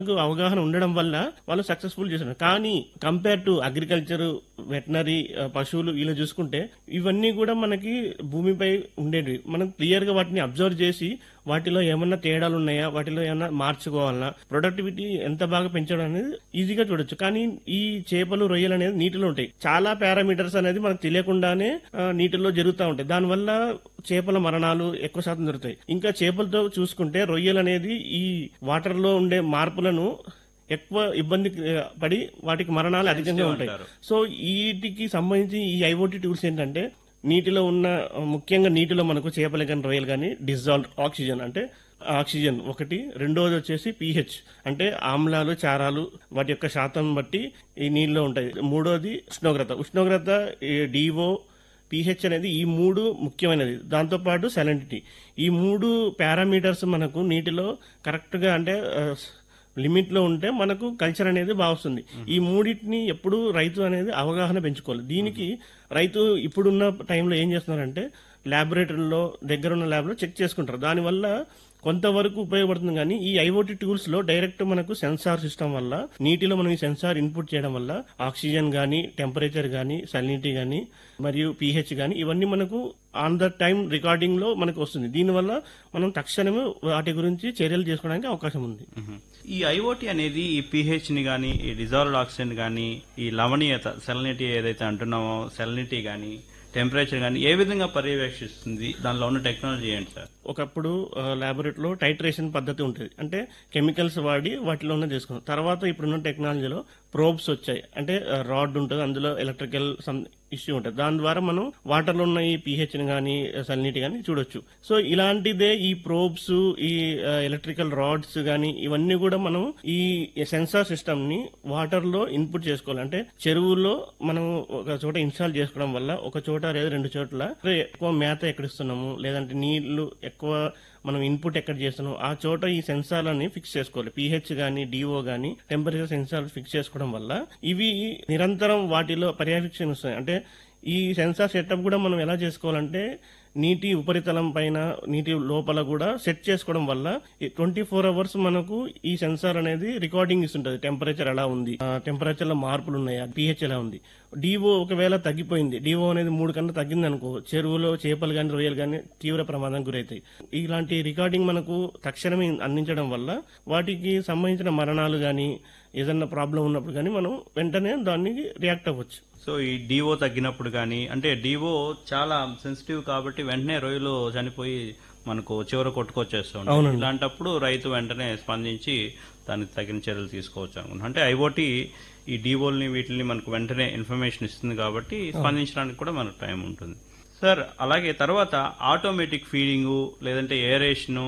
కు అవగాహన ఉండడం వల్ల వాళ్ళు సక్సెస్ఫుల్ చేస్తున్నారు కానీ కంపేర్ టు అగ్రికల్చర్ వెటనరీ పశువులు వీళ్ళు చూసుకుంటే ఇవన్నీ కూడా మనకి భూమిపై ఉండేవి మనం క్లియర్ గా వాటిని అబ్జర్వ్ చేసి వాటిలో ఏమన్నా తేడాలు ఉన్నాయా వాటిలో ఏమన్నా మార్చుకోవాలన్నా ప్రొడక్టివిటీ ఎంత బాగా పెంచడం అనేది ఈజీగా చూడొచ్చు కానీ ఈ చేపలు రొయ్యలు అనేది నీటిలో ఉంటాయి చాలా పారామీటర్స్ అనేది మనకు తెలియకుండానే ఆ, నీటిలో జరుగుతూ ఉంటాయి దానివల్ల చేపల మరణాలు ఎక్కువ శాతం జరుగుతాయి ఇంకా చేపలతో చూసుకుంటే రొయ్యలు అనేది ఈ వాటర్ లో ఉండే మార్పులను ఎక్కువ ఇబ్బంది ఆ, పడి వాటికి మరణాలు అధికంగా ఉంటాయి అంటారు. సో వీటికి సంబంధించి ఈ ఐఓటీ టూల్స్ ఏంటంటే నీటిలో ఉన్న ముఖ్యంగా నీటిలో మనకు చేపలు కానీ రొయ్యలు కానీ డిజాల్వ్ ఆక్సిజన్ అంటే ఆక్సిజన్ ఒకటి రెండోది వచ్చేసి పిహెచ్ అంటే ఆమ్లాలు చారాలు వాటి యొక్క శాతం బట్టి ఈ నీళ్ళలో ఉంటాయి మూడోది ఉష్ణోగ్రత ఉష్ణోగ్రత డివో పిహెచ్ అనేది ఈ మూడు ముఖ్యమైనది దాంతోపాటు సెలెంటిటీ ఈ మూడు పారామీటర్స్ మనకు నీటిలో కరెక్ట్గా అంటే ఆ, లిమిట్ లో ఉంటే మనకు కల్చర్ అనేది బాగా వస్తుంది ఈ మూడింటిని ఎప్పుడు రైతు అనేది అవగాహన పెంచుకోవాలి దీనికి రైతు ఇప్పుడున్న టైంలో ఏం చేస్తున్నారంటే ల్యాబొరేటరీలో దగ్గర ఉన్న ల్యాబ్లో చెక్ చేసుకుంటారు దానివల్ల కొంతవరకు ఉపయోగపడుతుంది కానీ ఈ ఐఓటీ టూల్స్ లో డైరెక్ట్ మనకు సెన్సార్ సిస్టమ్ వల్ల నీటిలో మనం ఈ సెన్సార్ ఇన్పుట్ చేయడం వల్ల ఆక్సిజన్ గానీ టెంపరేచర్ గానీ సలినిటీ గానీ మరియు పిహెచ్ గానీ ఇవన్నీ మనకు ఆన్ ద టైం రికార్డింగ్ లో మనకు వస్తుంది దీనివల్ల మనం తక్షణమే వాటి గురించి చర్యలు చేసుకోవడానికి అవకాశం ఉంది మ్మ్. ఈ ఐఓటీ అనేది ఈ పిహెచ్ ని గానీ ఈ డిజాల్వ్డ్ ఆక్సిజన్ గానీ ఈ లవణీయత సెలనిటీ ఏదైతే అంటున్నామో సెలనిటీ గానీ టెంపరేచర్ గానీ ఏ విధంగా పర్యవేక్షిస్తుంది దానిలో ఉన్న టెక్నాలజీ ఏంటి సార్ ఒకప్పుడు ల్యాబొరేటరీలో టైట్రేషన్ పద్ధతి ఉంటుంది అంటే కెమికల్స్ వాడి వాటిలో ఉన్న చేసుకున్నాం తర్వాత ఇప్పుడున్న టెక్నాలజీలో ప్రోబ్స్ వచ్చాయి అంటే రాడ్ ఉంటుంది అందులో ఎలక్ట్రికల్ సమ్ ఇష్యూ ఉంటుంది దాని ద్వారా మనం వాటర్ లో ఉన్న ఈ pH ని కానీ సలినిటీ కానీ చూడొచ్చు సో ఇలాంటిదే ఈ ప్రోబ్స్ ఈ ఎలక్ట్రికల్ రాడ్స్ కానీ ఇవన్నీ కూడా మనం ఈ సెన్సార్ సిస్టమ్ ని వాటర్ లో ఇన్పుట్ చేసుకోవాలి అంటే చెరువులో మనం ఒక చోట ఇన్స్టాల్ చేసుకోవడం వల్ల ఒక చోట లేదా రెండు చోట్ల ఎక్కువ మేత ఎక్కడ ఇస్తున్నాము లేదంటే నీళ్లు ఎక్కువ మనం ఇన్పుట్ ఎక్కడ చేస్తున్నాం ఆ చోట ఈ సెన్సార్లని ఫిక్స్ చేసుకోవాలి పిహెచ్ గానీ డిఓ గానీ టెంపరేచర్ సెన్సార్ ఫిక్స్ చేసుకోవడం వల్ల ఇవి నిరంతరం వాటిలో పర్యవేక్షణ వస్తాయి అంటే ఈ సెన్సార్ సెటప్ కూడా మనం ఎలా చేసుకోవాలంటే నీటి ఉపరితలం పైన నీటి లోపల కూడా సెట్ చేసుకోవడం వల్ల ట్వంటీ ఫోర్ అవర్స్ మనకు ఈ సెన్సార్ అనేది రికార్డింగ్ ఇస్తుంటది టెంపరేచర్ ఎలా ఉంది టెంపరేచర్ లో మార్పులు ఉన్నాయా పిహెచ్ ఎలా ఉంది డివో ఒకవేళ తగ్గిపోయింది డివో అనేది మూడు కన్నా తగ్గింది అనుకో చెరువులో చేపలు కానీ రొయ్యలు కానీ తీవ్ర ప్రమాదానికి గురవుతాయి ఇలాంటి రికార్డింగ్ మనకు తక్షణమే అందించడం వల్ల వాటికి సంబంధించిన మరణాలు కానీ ఏదన్నా ప్రాబ్లం ఉన్నప్పుడు కానీ మనం వెంటనే దానికి రియాక్ట్ అవ్వచ్చు సో ఈ డివో తగ్గినప్పుడు గానీ అంటే డివో చాలా సెన్సిటివ్ కాబట్టి వెంటనే రొయ్యలు చనిపోయి మనకు చివర కొట్టుకొచ్చేస్తుంది అవునండి. ఇలాంటప్పుడు రైతు వెంటనే స్పందించి దానికి తగిన చర్యలు తీసుకోవచ్చు అనుకుంటున్నాను అంటే ఐఓటీ ఈ డివోల్ని వీటిని మనకు వెంటనే ఇన్ఫర్మేషన్ ఇస్తుంది కాబట్టి స్పందించడానికి కూడా మనకు టైం ఉంటుంది సార్ అలాగే తర్వాత ఆటోమేటిక్ ఫీడింగ్ లేదంటే ఏరేషను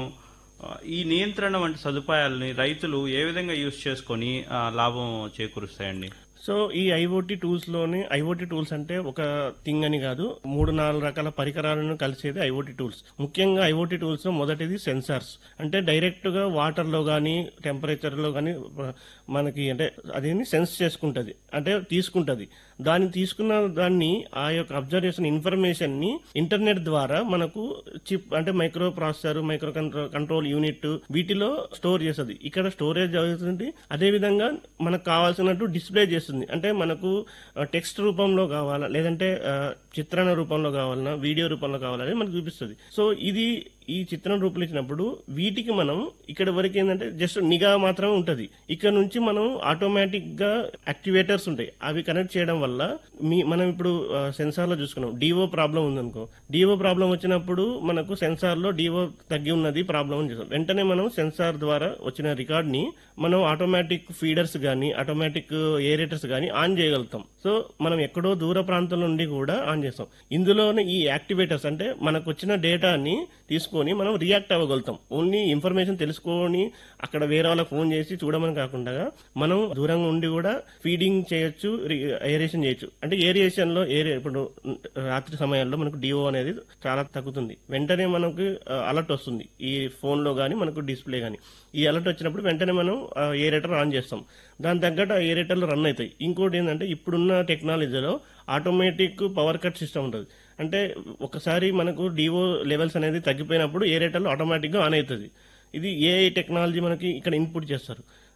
ఈ నియంత్రణ వంటి సదుపాయాలని రైతులు ఏ విధంగా యూజ్ చేసుకొని ఆ, లాభం చేకూరుస్తాయండి సో ఈ ఐఓటీ టూల్స్ లోని ఐఓటీ టూల్స్ అంటే ఒక థింగ్ అని కాదు మూడు నాలుగు రకాల పరికరాలను కలిసేది ఐఓటీ టూల్స్ ముఖ్యంగా ఐఓటీ టూల్స్ లో మొదటిది సెన్సార్స్ అంటే డైరెక్ట్ గా వాటర్ లో గానీ టెంపరేచర్ లో గానీ మనకి అంటే అదేని సెన్స్ చేసుకుంటది అంటే తీసుకుంటది దాన్ని తీసుకున్న దాన్ని ఆ యొక్క అబ్జర్వేషన్ ఇన్ఫర్మేషన్ ని ఇంటర్నెట్ ద్వారా మనకు చిప్ అంటే micro processor micro control- control unit వీటిలో స్టోర్ చేస్తుంది ఇక్కడ స్టోరేజ్ అవుతుంది అదే విధంగా మనకు కావాల్సినట్టు డిస్ప్లే చేస్తుంది అంటే మనకు టెక్స్ట్ రూపంలో కావాలా లేదంటే ఆ, చిత్రణ రూపంలో కావాలన్నా వీడియో రూపంలో కావాలని మనకు చూపిస్తుంది సో ఇది ఈ చిత్రం రూపంలో ఇచ్చినప్పుడు వీటికి మనం ఇక్కడ వరకు ఏంటంటే జస్ట్ నిఘా మాత్రమే ఉంటది ఇక్కడ నుంచి మనం ఆటోమేటిక్ గా యాక్టివేటర్స్ ఉంటాయి అవి కనెక్ట్ చేయడం వల్ల మీ మనం ఇప్పుడు సెన్సార్ లో చూసుకున్నాం డివో ప్రాబ్లం ఉందనుకో డివో ప్రాబ్లం వచ్చినప్పుడు మనకు సెన్సార్ లో డివో తగ్గి ఉన్నది ప్రాబ్లం అని చూస్తాం వెంటనే మనం సెన్సార్ ద్వారా వచ్చిన రికార్డ్ ని మనం ఆటోమేటిక్ ఫీడర్స్ గానీ ఆటోమేటిక్ ఏరేటర్స్ గానీ ఆన్ చేయగలుగుతాం సో మనం ఎక్కడో దూర ప్రాంతం నుండి కూడా ఆన్ చేస్తాం ఇందులోనే ఈ యాక్టివేటర్స్ అంటే మనకు వచ్చిన డేటాని తీసుకొని మనం రియాక్ట్ అవ్వగలుగుతాం ఓన్లీ ఇన్ఫర్మేషన్ తెలుసుకొని అక్కడ వేరే వాళ్ళకి ఫోన్ చేసి చూడమని కాకుండా మనం దూరంగా ఉండి కూడా ఫీడింగ్ చేయొచ్చు ఏరియేషన్ చేయొచ్చు అంటే ఏరియేషన్ లో ఏరియా ఇప్పుడు రాత్రి సమయాల్లో మనకు డిఓ అనేది చాలా తగ్గుతుంది వెంటనే మనకు అలర్ట్ వస్తుంది ఈ ఫోన్ లో గానీ మనకు డిస్ప్లే గానీ ఈ అలర్ట్ వచ్చినప్పుడు వెంటనే మనం ఏరేటర్ ఆన్ చేస్తాం దాని తగ్గట్టు ఆ ఏరేటర్లు రన్ అవుతాయి ఇంకోటి ఏంటంటే ఇప్పుడున్న టెక్నాలజీలో ఆటోమేటిక్ పవర్ కట్ సిస్టమ్ ఉంటుంది అంటే ఒకసారి మనకు డివో లెవెల్స్ అనేది తగ్గిపోయినప్పుడు ఏరేటర్లు ఆటోమేటిక్ గా ఆన్ అవుతుంది ఇది ఏ టెక్నాలజీ మనకి ఇక్కడ ఇన్పుట్ చేస్తారు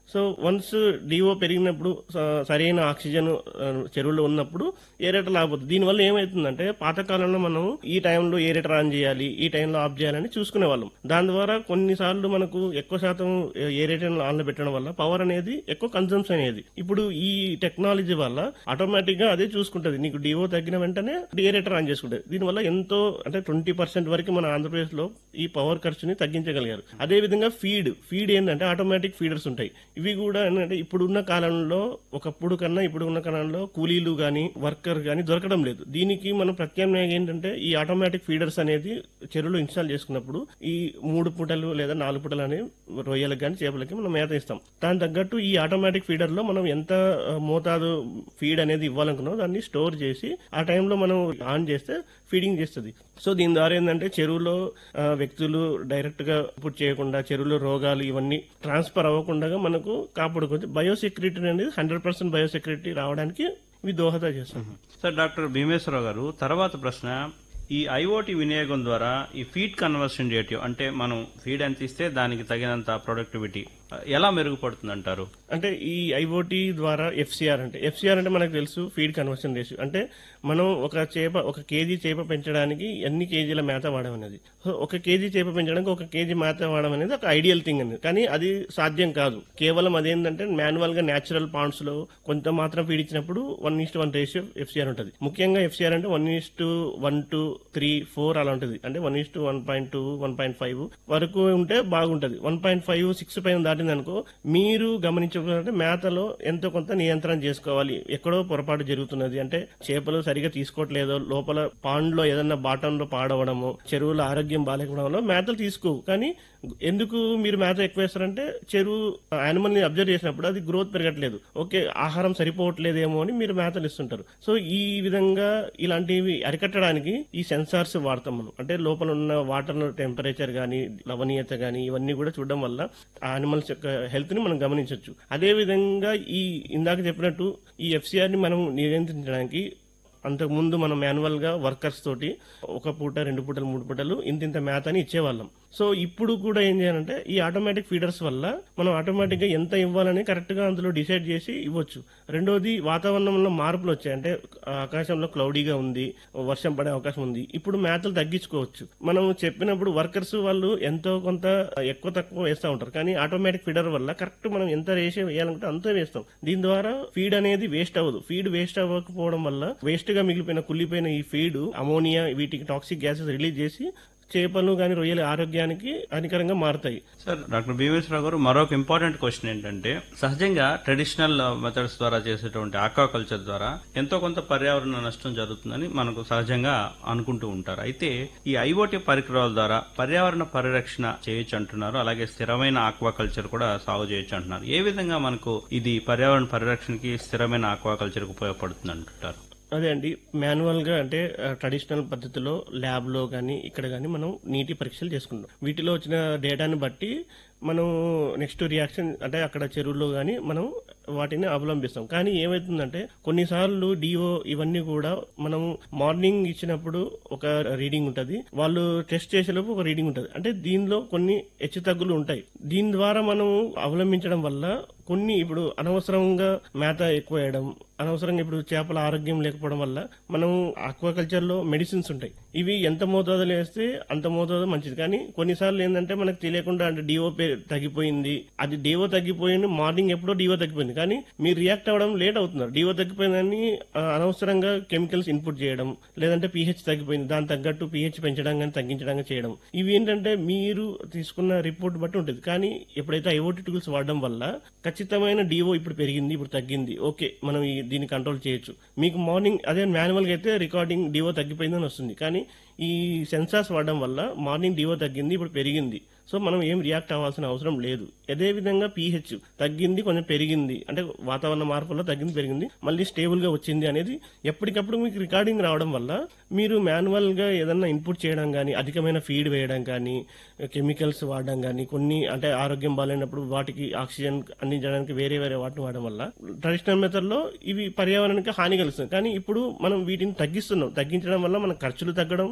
సో వన్స్ డిఓ పెరిగినప్పుడు స- సరైన ఆక్సిజన్ ఆ, చెరువులో ఉన్నప్పుడు ఏరేటర్ ఆగిపోతుంది దీనివల్ల ఏమవుతుందంటే పాతకాలంలో మనం ఈ టైంలో ఏరేటర్ ఆన్ చేయాలి ఈ టైంలో ఆఫ్ చేయాలని చూసుకునే వాళ్ళం దాని ద్వారా కొన్నిసార్లు మనకు ఎక్కువ శాతం ఏరేటర్ ఆన్ లో పెట్టడం వల్ల పవర్ అనేది ఎక్కువ కన్సంప్షన్ అయ్యేది ఇప్పుడు ఈ టెక్నాలజీ వల్ల ఆటోమేటిక్ గా అదే చూసుకుంటది నీకు డిఓ తగ్గిన వెంటనే ఏరేటర్ ఆన్ చేసుకుంటది దీనివల్ల ఎంతో అంటే ట్వంటీ పర్సెంట్ వరకు మన ఆంధ్రప్రదేశ్ లో ఈ పవర్ ఖర్చుని తగ్గించగలిగారు అదే విధంగా ఫీడ్ ఫీడ్ ఏంటంటే ఆటోమేటిక్ ఫీడర్స్ ఉంటాయి ఇవి కూడా ఏంటంటే ఇప్పుడున్న కాలంలో ఒకప్పుడు కన్నా ఇప్పుడు ఉన్న కాలంలో కూలీలు గాని వర్కర్ గాని దొరకడం లేదు దీనికి మనం ప్రత్యామ్నాయం ఏంటంటే ఈ ఆటోమేటిక్ ఫీడర్స్ అనేది చెరువులో ఇన్స్టాల్ చేసుకున్నప్పుడు ఈ మూడు పూటలు లేదా నాలుగు పూటలు అనేవి రొయ్యలకు కానీ చేపలకి మనం మేత ఇస్తాం దాని తగ్గట్టు ఈ ఆటోమేటిక్ ఫీడర్ లో మనం ఎంత ఆ, మోతాదు ఫీడ్ అనేది ఇవ్వాలనుకున్నామో దాన్ని స్టోర్ చేసి ఆ టైంలో మనం ఆన్ చేస్తే ఫీడింగ్ చేస్తుంది సో దీని ద్వారా ఏంటంటే చెరువులో ఆ, వ్యక్తులు డైరెక్ట్ గా పుట్ చేయకుండా చెరువులో రోగాలు ఇవన్నీ ట్రాన్స్ఫర్ అవ్వకుండా మనకు కాపాడుకోవచ్చు బయోసెక్యూరిటీ అనేది హండ్రెడ్ పర్సెంట్ బయోసెక్యూరిటీ రావడానికి ఇవి దోహద చేస్తుంది సార్ డాక్టర్ భీమేశ్వరరావు గారు తర్వాత ప్రశ్న ఈ ఐఓటీ వినియోగం ద్వారా ఈ ఫీడ్ కన్వర్షన్ రేటియో అంటే మనం ఫీడ్ ఎంత ఇస్తే దానికి తగినంత ప్రొడక్టివిటీ ఎలా మెరుగుపడుతుంది అంటారు అంటే ఈ ఐఓటీ ద్వారా ఎఫ్సిఆర్ అంటే ఎఫ్సిఆర్ అంటే మనకు తెలుసు ఫీడ్ కన్వర్షన్ రేషియో అంటే మనం ఒక చేప ఒక కేజీ చేప పెంచడానికి ఎన్ని కేజీల మేత వాడడం అనేది సో ఒక కేజీ చేప పెంచడానికి ఒక కేజీ మేత వాడడం అనేది ఒక ఐడియల్ థింగ్ అనేది కానీ అది సాధ్యం కాదు కేవలం అదేంటంటే మాన్యువల్ గా నేచురల్ పాండ్స్ లో కొంత మాత్రం ఫీడ్ ఇచ్చినప్పుడు one is to one ratio FCR ఉంటుంది ముఖ్యంగా ఎఫ్సిఆర్ అంటే one is to one two three four అలా ఉంటుంది అంటే one is to one point two one point five వరకు ఉంటే బాగుంటది వన్ పాయింట్ ఫైవ్ సిక్స్ పైన దాటింది అనుకో మీరు గమనించుకుంటే మేతలో ఎంతో కొంత నియంత్రణ చేసుకోవాలి ఎక్కడో పొరపాటు జరుగుతున్నది అంటే చేపలు సరిగా తీసుకోవట్లేదో లోపల పాండ్ లో ఏదన్నా బాటంలో పాడవడము చెరువులో ఆరోగ్యం బాగాలేకపోవడం వల్ల మేతలు తీసుకోవు కానీ ఎందుకు మీరు మేత ఎక్కువ వేస్తారంటే చెరువు యానిమల్ ని అబ్జర్వ్ చేసినప్పుడు అది గ్రోత్ పెరగట్లేదు ఓకే ఆహారం సరిపోవట్లేదేమో అని మీరు మేతలు ఇస్తుంటారు సో ఈ విధంగా ఇలాంటివి అరికట్టడానికి ఈ సెన్సార్స్ వాడతాం మనం అంటే లోపల ఉన్న వాటర్ టెంపరేచర్ గానీ లవణీయత గానీ ఇవన్నీ కూడా చూడడం వల్ల యానిమల్స్ యొక్క హెల్త్ ని మనం గమనించవచ్చు అదే విధంగా ఈ ఇందాక చెప్పినట్టు ఈ ఎఫ్సిఆర్ ని మనం నియంత్రించడానికి అంతకు ముందు మనం మాన్యువల్ గా వర్కర్స్ తోటి ఒక పూట రెండు పూటలు మూడు పూటలు ఇంత ఇంత మేతని ఇచ్చేవాళ్ళం సో ఇప్పుడు కూడా ఏం చేయాలంటే ఈ ఆటోమేటిక్ ఫీడర్స్ వల్ల మనం ఆటోమేటిక్ గా ఎంత ఇవ్వాలని కరెక్ట్ గా అందులో డిసైడ్ చేసి ఇవ్వచ్చు రెండోది వాతావరణంలో మార్పులు వచ్చాయి అంటే ఆకాశంలో క్లౌడీగా ఉంది వర్షం పడే అవకాశం ఉంది ఇప్పుడు మేతలు తగ్గించుకోవచ్చు మనం చెప్పినప్పుడు వర్కర్స్ వాళ్ళు ఎంతో కొంత ఎక్కువ తక్కువ వేస్తూ ఉంటారు కానీ ఆటోమేటిక్ ఫీడర్ వల్ల కరెక్ట్ మనం ఎంత రేషియో వేయాలంటే అంతే వేస్తాం దీని ద్వారా ఫీడ్ అనేది వేస్ట్ అవ్వదు ఫీడ్ వేస్ట్ అవ్వకపోవడం వల్ల వేస్ట్ గా మిగిలిపోయిన కుళ్ళిపోయిన ఈ ఫీడ్ అమోనియా వీటికి టాక్సిక్ గ్యాసెస్ రిలీజ్ చేసి చేపలు కానీ రొయ్యల ఆరోగ్యానికి హానికరంగా మారుతాయి సార్ డాక్టర్ భీమేశ్వరరావు గారు మరొక ఇంపార్టెంట్ క్వశ్చన్ ఏంటంటే సహజంగా ట్రెడిషనల్ మెథడ్స్ ద్వారా చేసేటువంటి ఆక్వాకల్చర్ ద్వారా ఎంతో కొంత పర్యావరణ నష్టం జరుగుతుందని మనకు సహజంగా అనుకుంటూ ఉంటారు అయితే ఈ ఐఓటీ పరికరాల ద్వారా పర్యావరణ పరిరక్షణ చేయొచ్చు అంటున్నారు అలాగే స్థిరమైన ఆక్వాకల్చర్ కూడా సాగు చేయొచ్చు అంటున్నారు ఏ విధంగా మనకు ఇది పర్యావరణ పరిరక్షణకి స్థిరమైన ఆక్వాకల్చర్కి ఉపయోగపడుతుంది అంటుంటారు అదే అండి మాన్యువల్ గా అంటే ట్రెడిషనల్ పద్ధతిలో ల్యాబ్ లో కానీ ఇక్కడ కానీ మనం నీటి పరీక్షలు చేసుకుంటాం వీటిలో వచ్చిన డేటాని బట్టి మనం నెక్స్ట్ రియాక్షన్ అంటే అక్కడ చెరువుల్లో కానీ మనం వాటిని అవలంబిస్తాం కానీ ఏమవుతుందంటే కొన్నిసార్లు డిఓ ఇవన్నీ కూడా మనం మార్నింగ్ ఇచ్చినప్పుడు ఒక రీడింగ్ ఉంటది వాళ్ళు టెస్ట్ చేసేలోపు ఒక రీడింగ్ ఉంటది అంటే దీనిలో కొన్ని హెచ్చు తగ్గులు ఉంటాయి దీని ద్వారా మనం అవలంబించడం వల్ల కొన్ని ఇప్పుడు అనవసరంగా మేత ఎక్కువ వేయడం అనవసరంగా ఇప్పుడు చేపల ఆరోగ్యం లేకపోవడం వల్ల మనం ఆక్వాకల్చర్ లో మెడిసిన్స్ ఉంటాయి ఇవి ఎంత మోతాదులో వేస్తే అంత మోతాదు మంచిది కానీ కొన్నిసార్లు ఏంటంటే మనకు తెలియకుండా అంటే డిఓ తగ్గిపోయింది అది డిఓ తగ్గిపోయింది మార్నింగ్ ఎప్పుడో డిఓ తగ్గిపోయింది కానీ మీరు రియాక్ట్ అవ్వడం లేట్ అవుతున్నారు డిఓ తగ్గిపోయిందని ఆ, అనవసరంగా కెమికల్స్ ఇన్పుట్ చేయడం లేదంటే పిహెచ్ తగ్గిపోయింది దాని తగ్గట్టు పిహెచ్ పెంచడం కానీ తగ్గించడం కానీ చేయడం ఇవి ఏంటంటే మీరు తీసుకున్న రిపోర్ట్ బట్టి ఉంటుంది కానీ ఎప్పుడైతే ఐఓటీ టూల్స్ వాడడం వల్ల ఖచ్చితమైన డిఓ ఇప్పుడు పెరిగింది ఇప్పుడు తగ్గింది ఓకే మనం ఈ దీన్ని కంట్రోల్ చేయొచ్చు మీకు మార్నింగ్ అదే మాన్యువల్ గా అయితే రికార్డింగ్ డిఓ తగ్గిపోయిందని వస్తుంది కానీ ఈ సెన్సార్స్ వాడడం వల్ల మార్నింగ్ డిఓ తగ్గింది ఇప్పుడు పెరిగింది సో మనం ఏం రియాక్ట్ అవ్వాల్సిన అవసరం లేదు అదే విధంగా పీహెచ్ తగ్గింది కొంచెం పెరిగింది అంటే వాతావరణ మార్పుల్లో తగ్గింది పెరిగింది మళ్ళీ స్టేబుల్ గా వచ్చింది అనేది ఎప్పటికప్పుడు మీకు రికార్డింగ్ రావడం వల్ల మీరు మాన్యువల్ గా ఏదన్నా ఇన్పుట్ చేయడం కానీ అధికమైన ఫీడ్ వేయడం కానీ కెమికల్స్ వాడడం కానీ కొన్ని అంటే ఆరోగ్యం బాగాలేనప్పుడు వాటికి ఆక్సిజన్ అందించడానికి వేరే వేరే వాటిని వాడడం వల్ల ట్రెడిషనల్ మెథడ్ లో ఇవి పర్యావరణానికి హాని కలుస్తుంది కానీ ఇప్పుడు మనం వీటిని తగ్గిస్తున్నాం తగ్గించడం వల్ల మన ఖర్చులు తగ్గడం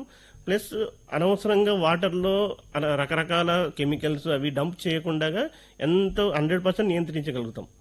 ప్లస్ అనవసరంగా వాటర్లో అన- రకరకాల కెమికల్స్ అవి డంప్ చేయకుండా ఎంతో హండ్రెడ్ పర్సెంట్ నియంత్రించగలుగుతాం